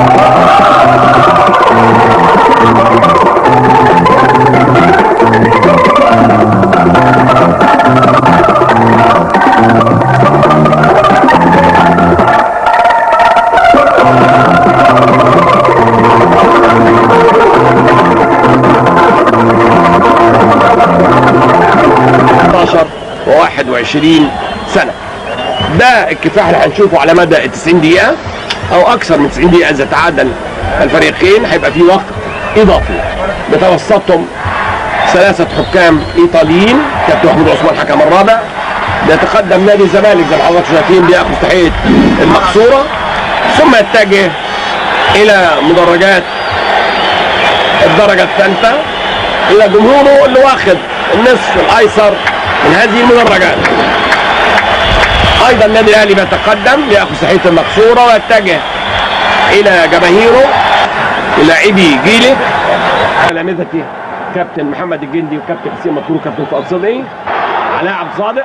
و21 سنه ده الكفاح اللي هنشوفه على مدى 90 دقيقه او اكثر من 90 دقيقه اذا تعادل الفريقين هيبقى في وقت اضافي بتوسطهم ثلاثه حكام ايطاليين كابتن محمود عثمان حكم الرابع بيتقدم نادي الزمالك زي ما حضراتكم شايفين بياخذ تحيه المقصوره ثم يتجه الى مدرجات الدرجه الثالثه الى جمهوره اللي واخد النصف الايسر من هذه المدرجات ايضا النادي الاهلي بيتقدم لياخذ تحيه المقصوره ويتجه الى جماهيره لاعبي جيله تلامذتي كابتن محمد الجندي وكابتن حسين مطلوب وكابتن فؤاد صدقي علاء عبد الصادق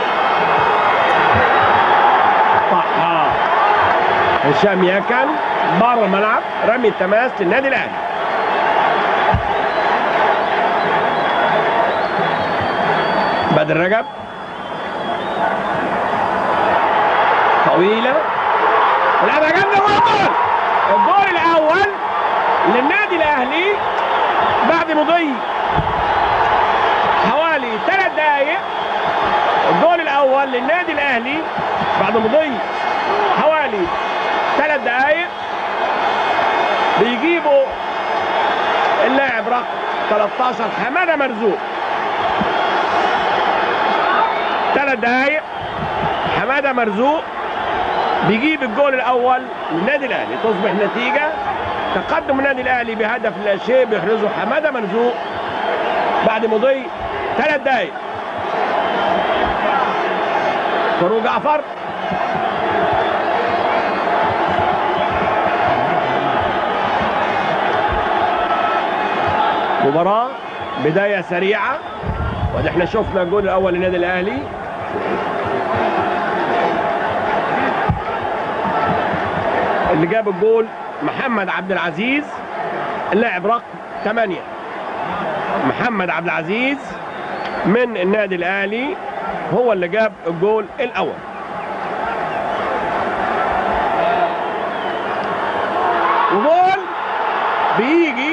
طحا هشام ياكل بره الملعب رمي التماس للنادي الاهلي بدر رجب طويلة لعبة جامدة وجول الجول الأول للنادي الأهلي بعد مضي حوالي ثلاث دقايق الجول الأول للنادي الأهلي بعد مضي حوالي ثلاث دقايق بيجيبوا اللاعب رقم 13 حماده مرزوق ثلاث دقايق حماده مرزوق بيجيب الجول الاول للنادي الاهلي تصبح نتيجه تقدم النادي الاهلي بهدف لا شيء بيحرزه حماده مرزوق بعد مضي ثلاث دقايق فاروق جعفر مباراة بداية سريعة وده احنا شفنا الجول الأول للنادي الأهلي اللي جاب الجول محمد عبد العزيز اللاعب رقم 8 محمد عبد العزيز من النادي الأهلي هو اللي جاب الجول الأول وجول بيجي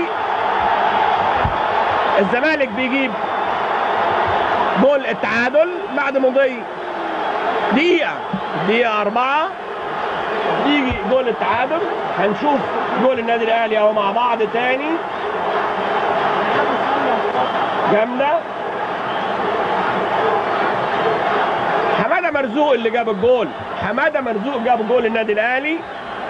الزمالك بيجيب جول التعادل بعد مضي دقيقة دقيقة أربعة يجي جول التعادل هنشوف جول النادي الأهلي أهو مع بعض تاني جامدة حمادة مرزوق اللي جاب الجول حمادة مرزوق جاب جول النادي الأهلي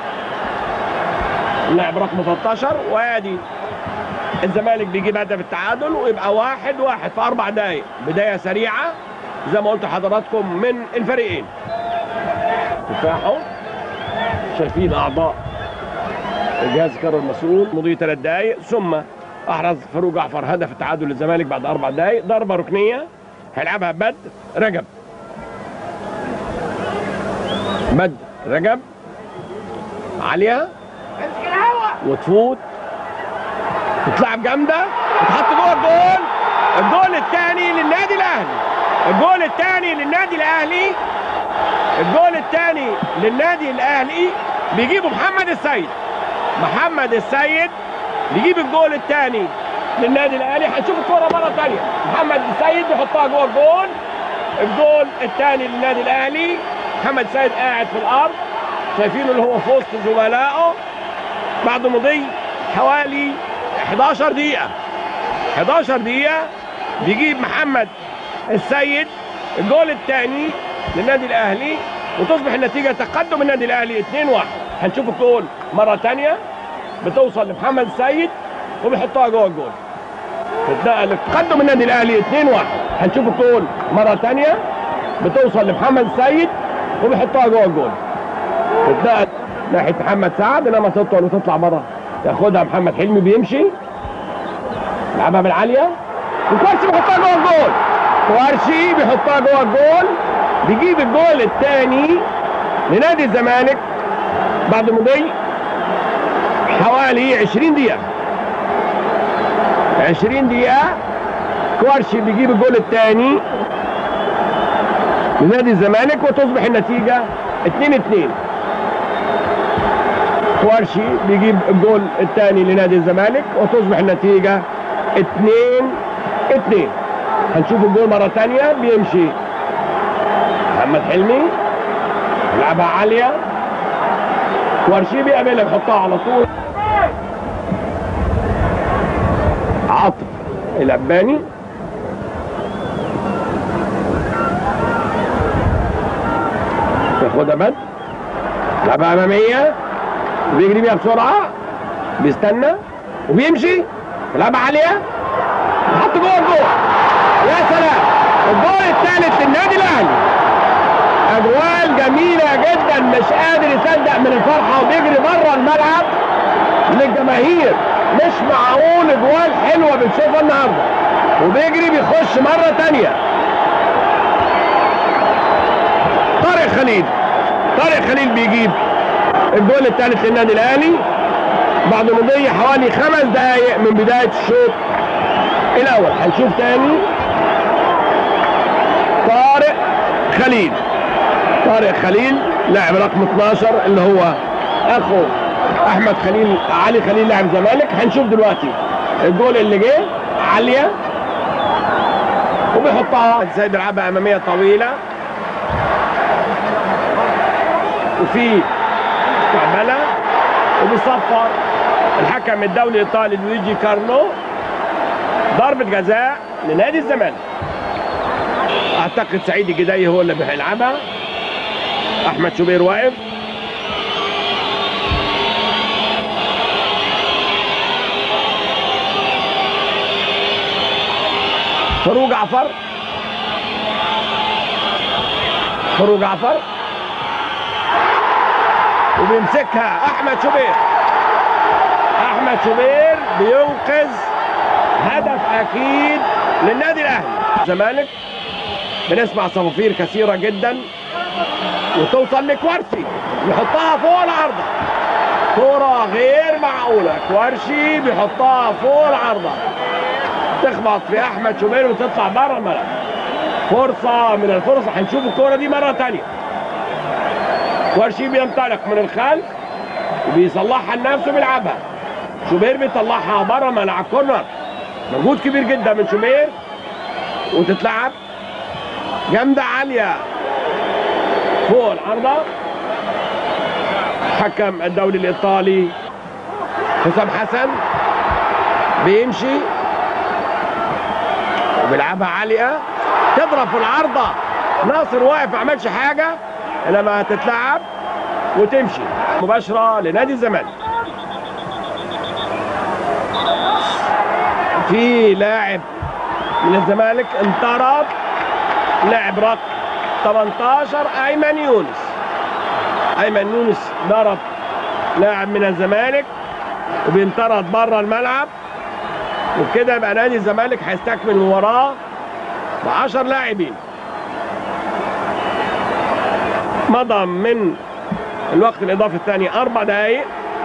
اللاعب رقم 13 وادي الزمالك بيجيب هدف التعادل ويبقى واحد واحد في اربع دقايق بدايه سريعه زي ما قلت لحضراتكم من الفريقين كفاحه شايفين اعضاء الجهاز الكروي المسؤول مضي ثلاث دقايق ثم احرز فاروق جعفر هدف التعادل للزمالك بعد اربع دقايق ضربه ركنيه هيلعبها بدر رجب بدر رجب عاليه وتفوت تتلعب جامده وتحط جوه الجول الجول الثاني للنادي الاهلي الجول الثاني للنادي الاهلي الجول الثاني للنادي الاهلي بيجيبه محمد السيد محمد السيد بيجيب الجول الثاني للنادي الاهلي هنشوف الكوره مره ثانيه محمد السيد بيحطها جوه الجول الجول الثاني للنادي الاهلي محمد السيد قاعد في الارض شايفينه اللي هو في وسط زملائه بعد مضي حوالي 11 دقيقة 11 دقيقة بيجيب محمد السيد الجول الثاني للنادي الأهلي وتصبح النتيجة تقدم النادي الأهلي 2-1 هنشوف الجول مرة ثانية بتوصل لمحمد السيد وبيحطها جوه الجول تتنقل تقدم النادي الأهلي 2-1 هنشوف الجول مرة ثانية بتوصل لمحمد السيد وبيحطها جوه الجول تتنقل ناحية محمد سعد انما تطول وتطلع بره ياخدها محمد حلمي بيمشي يلعبها بالعاليه وكوارشي بيحطها جوه الجول كوارشي بيحطها جوه الجول بيجيب الجول الثاني لنادي الزمالك بعد مضي حوالي 20 دقيقة 20 دقيقة كوارشي بيجيب الجول الثاني لنادي الزمالك وتصبح النتيجة 2 2 كوارشي بيجيب الجول الثاني لنادي الزمالك وتصبح النتيجة 2 2 هنشوف الجول مرة ثانية بيمشي محمد حلمي يلعبها عالية كوارشي بيقابلها بيحطها على طول عاطف الأباني ياخدها بد لعبة أمامية بيجري بيها بسرعة بيستنى وبيمشي لعبة عالية حط جوه الجول يا سلام الجول الثالث للنادي الأهلي أجوال جميلة جدا مش قادر يصدق من الفرحة وبيجري بره الملعب للجماهير مش معقول اجوال حلوة بنشوفها النهارده وبيجري بيخش مرة تانية طارق خليل طارق خليل بيجيب الجول الثالث للنادي الاهلي بعد مضي حوالي خمس دقائق من بداية الشوط الاول هنشوف تاني طارق خليل طارق خليل لاعب رقم 12 اللي هو اخو احمد خليل علي خليل لاعب زمالك هنشوف دلوقتي الجول اللي جه عاليه وبيحطها ازاي بيلعبها اماميه طويله وفي استقبالها وبيصفر الحكم الدولي الايطالي لويجي كارلو ضربه جزاء لنادي الزمالك اعتقد سعيد الجداي هو اللي بيلعبها احمد شوبير واقف فاروق جعفر فاروق جعفر وبيمسكها احمد شوبير احمد شوبير بينقذ هدف اكيد للنادي الاهلي الزمالك بنسمع صفافير كثيره جدا وتوصل لكوارسي يحطها فوق العارضه كرة غير معقولة كوارشي بيحطها فوق العارضة تخبط في احمد شوبير وتطلع بره الملعب فرصة من الفرص هنشوف الكرة دي مرة تانية كوارشي بينطلق من الخلف وبيصلحها لنفسه بيلعبها شوبير بيطلعها بره ملعب كورنر مجهود كبير جدا من شوبير وتتلعب جامدة عالية فوق العارضة حكم الدولي الإيطالي حسام حسن بيمشي وبيلعبها عالية تضرب في العارضة ناصر واقف ما عملش حاجة انما تتلعب وتمشي مباشرة لنادي الزمالك في لاعب من الزمالك انطرد لاعب رقم 18 ايمن يونس ايمن يونس ضرب لاعب من الزمالك وبينطرد بره الملعب وبكده يبقى نادي الزمالك هيستكمل المباراه ب 10 لاعبين مضى من الوقت الاضافي الثاني اربع دقائق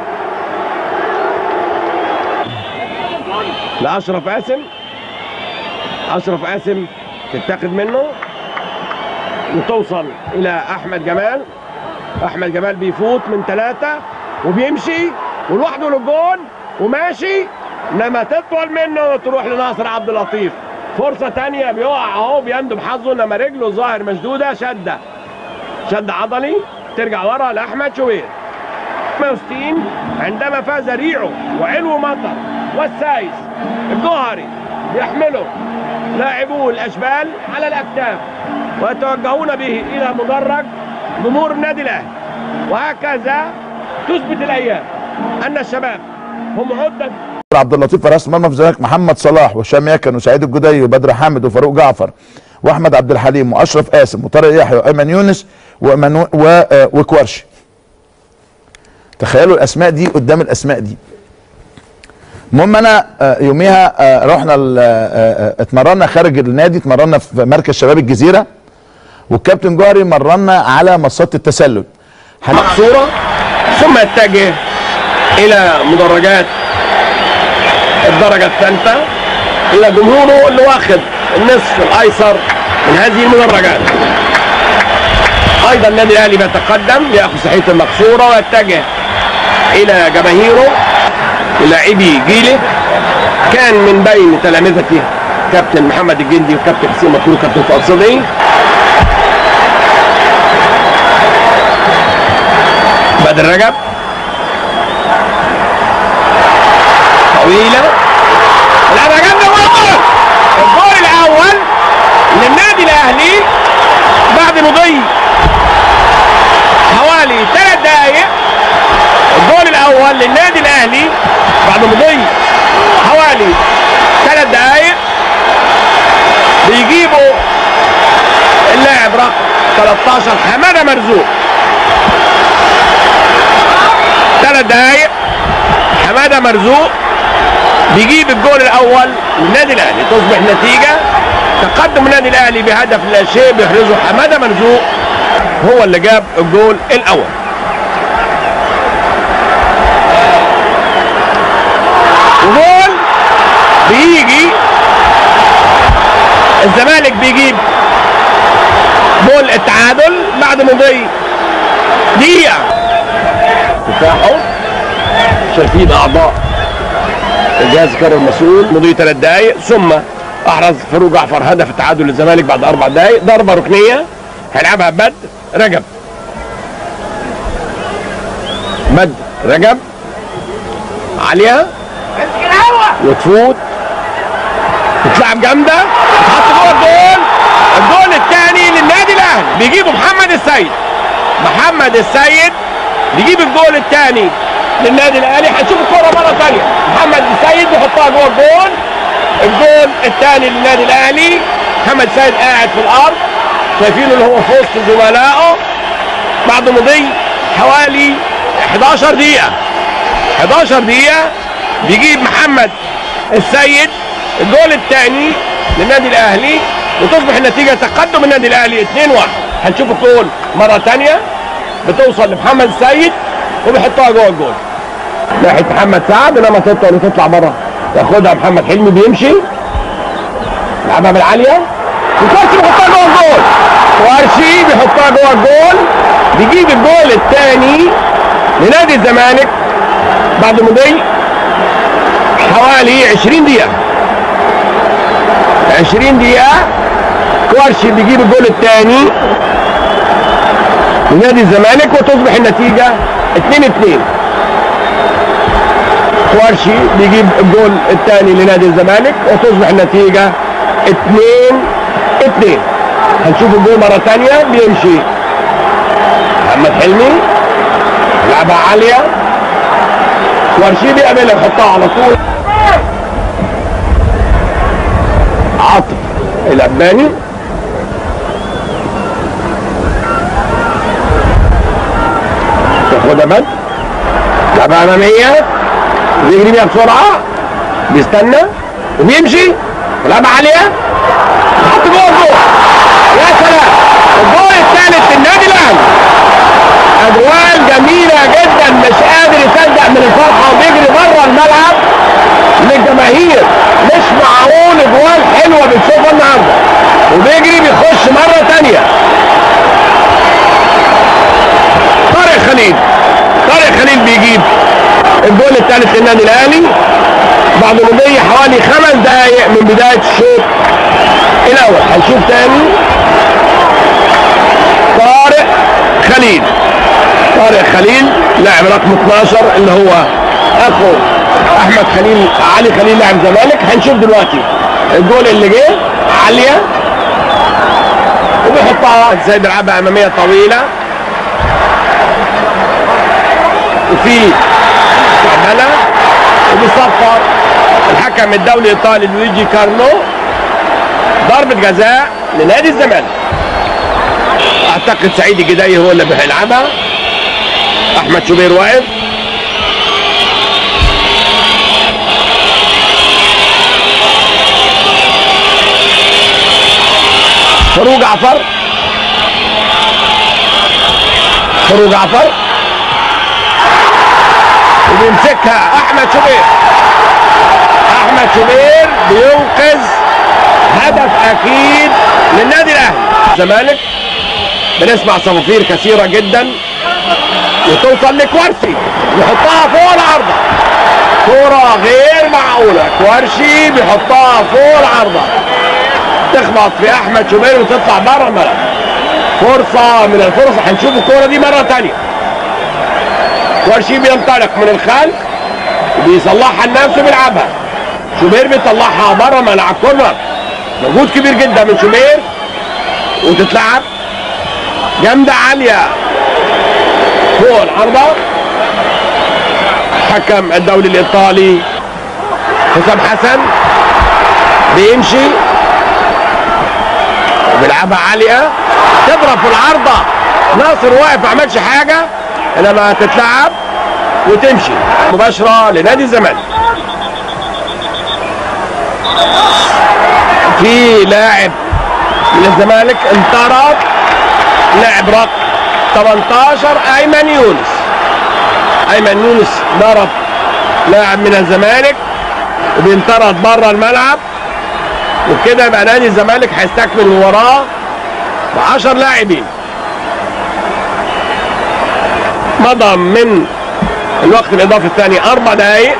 لاشرف قاسم اشرف قاسم تتاخد منه وتوصل الى احمد جمال احمد جمال بيفوت من ثلاثه وبيمشي ولوحده للجون وماشي انما تطول منه تروح لناصر عبد اللطيف فرصه ثانيه بيقع اهو بيندب حظه انما رجله ظاهر مشدوده شده شد عضلي ترجع ورا لاحمد شوبير 160 عندما فاز ريعو وعلو مطر والسايس الجوهري يحمله لاعبو الاشبال على الاكتاف ويتوجهون به الى مدرج جمهور النادي الاهلي وهكذا تثبت الايام ان الشباب هم عده عبد اللطيف راس مرمى في الزمالك محمد صلاح وهشام يكن وسعيد الجدي وبدر حامد وفاروق جعفر واحمد عبد الحليم واشرف قاسم وطارق يحيى وايمن يونس وأمن و... آه، وكوارشي تخيلوا الاسماء دي قدام الاسماء دي المهم انا آه، يوميها آه، رحنا ال- آه، آه، اتمرنا خارج النادي اتمرنا في مركز شباب الجزيره والكابتن جوهري مرنا على مصات التسلل هن- صورة ثم يتجه الى مدرجات الدرجه الثالثه الى جمهوره اللي واخد النصف الايسر من هذه المدرجات ايضا النادي الاهلي بيتقدم ياخذ صحيح المقصوره ويتجه الى جماهيره لاعبي جيله كان من بين تلامذته كابتن محمد الجندي وكابتن حسين مطلوب وكابتن فؤاد صدقي بدر رجب طويله لعبه جامده وجول الجول الاول للنادي الاهلي بعد مضي حوالي ثلاث دقائق الجول الاول للنادي الاهلي بعد مضي حوالي ثلاث دقائق بيجيبوا اللاعب رقم 13 حماده مرزوق ثلاث دقائق حماده مرزوق بيجيب الجول الاول للنادي الاهلي تصبح نتيجه تقدم النادي الاهلي بهدف لا شيء بيحرزه حماده مرزوق هو اللي جاب الجول الاول وجول بيجي الزمالك بيجيب جول التعادل بعد مضي دقيقة دفاعه شايفين أعضاء الجهاز الكروي المسؤول مضي ثلاث دقايق ثم أحرز فاروق جعفر هدف التعادل للزمالك بعد أربع دقايق ضربة ركنية هيلعبها بدر رجب بدر رجب عالية وتفوت تتلعب جامده تتحط جوه الجول الجول الثاني للنادي الاهلي بيجيبه محمد السيد محمد السيد بيجيب الجول الثاني للنادي الاهلي هنشوف الكوره مره ثانيه محمد السيد بيحطها جوه الجول الجول الثاني للنادي الاهلي محمد السيد قاعد في الارض شايفينه اللي هو في وسط زملائه بعد مضي حوالي 11 دقيقه 11 دقيقه بيجيب محمد السيد الجول الثاني للنادي الاهلي وتصبح النتيجه تقدم النادي الاهلي 2-1 هنشوف الجول مره ثانيه بتوصل لمحمد السيد وبيحطها جوه الجول ناحيه محمد سعد انما تطلع وتطلع بره ياخدها محمد حلمي بيمشي يلعبها بالعاليه وكرسي بيحطها جوه الجول كوارشي بيحطها جوه الجول بيجيب الجول الثاني لنادي الزمالك بعد مضي حوالي 20 دقيقة 20 دقيقة كوارشي بيجيب الجول الثاني لنادي الزمالك وتصبح النتيجة 2 2 كوارشي بيجيب الجول الثاني لنادي الزمالك وتصبح النتيجة 2 2 هنشوف الجول مرة ثانية بيمشي محمد حلمي لعبها عالية كوارشي بيقابلها يحطها على طول عاطف الأباني تاخدها بد لعبة أمامية بيجري بيها بسرعة بيستنى وبيمشي ولعبة عالية حط جوه الجول يا سلام الجول الثالث للنادي الأهلي أجوال جميلة جدا مش قادر يصدق من الفرحة وبيجري بره الملعب للجماهير مش معقول اجوال حلوه بنشوفها النهارده وبيجري بيخش مره ثانيه طارق خليل طارق خليل بيجيب الجول الثالث للنادي الاهلي بعد مضي حوالي خمس دقائق من بدايه الشوط الاول هنشوف تاني طارق خليل طارق خليل لاعب رقم 12 اللي هو اخو احمد خليل علي خليل لاعب زمالك هنشوف دلوقتي الجول اللي جه عاليه وبيحطها ازاي بيلعبها اماميه طويله وفي استعمالها وبيصفر الحكم الدولي الايطالي لويجي كارلو ضربه جزاء لنادي الزمالك اعتقد سعيد الجداي هو اللي هيلعبها احمد شوبير واقف فاروق جعفر فاروق جعفر وبيمسك يمسكها احمد شوبير احمد شوبير بينقذ هدف اكيد للنادي الاهلي الزمالك بنسمع صفافير كثيره جدا وتوصل لكوارسي يحطها فوق العارضه كرة غير معقولة كوارشي بيحطها فوق العارضة تخبط في احمد شوبير وتطلع بره الملعب فرصة من الفرص هنشوف الكرة دي مرة تانية كوارشي بينطلق من الخلف وبيصلحها لنفسه بيلعبها شوبير بيطلعها بره ملعب كورنر مجهود كبير جدا من شوبير وتتلعب جامدة عالية فوق العارضة حكم الدولي الايطالي حسام حسن بيمشي وبيلعبها عاليه تضرب في العارضه ناصر واقف ما عملش حاجه انما تتلعب وتمشي مباشره لنادي الزمالك في لاعب من الزمالك انطرد لاعب رقم 18 ايمن يونس ايمن يونس ضرب لاعب من الزمالك وبينطرد بره الملعب وبكده يبقى نادي الزمالك هيستكمل من وراه ب 10 لاعبين مضى من الوقت الاضافي الثاني اربع دقائق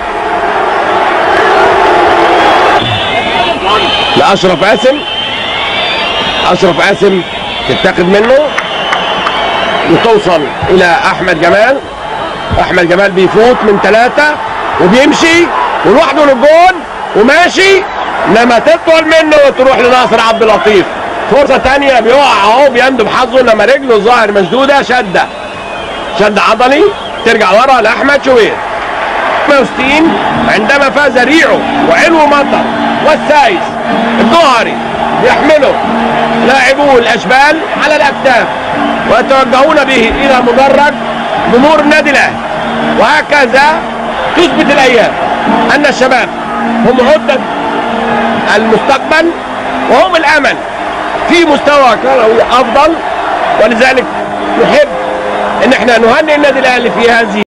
لاشرف قاسم اشرف قاسم تتاخد منه وتوصل الى احمد جمال احمد جمال بيفوت من ثلاثة وبيمشي ولوحده للجون وماشي لما تطول منه وتروح لناصر عبد اللطيف فرصة تانية بيقع اهو بيندب حظه لما رجله الظاهر مشدودة شدة شد عضلي ترجع ورا لاحمد شوبير 68 عندما فاز ريعو وعلو مطر والسايس الجوهري يحمله لاعبو الاشبال على الاكتاف ويتوجهون به الى مدرج جمهور النادي الاهلي وهكذا تثبت الايام ان الشباب هم عدة المستقبل وهم الامل في مستوى كروي افضل ولذلك نحب ان احنا نهنئ النادي الاهلي في هذه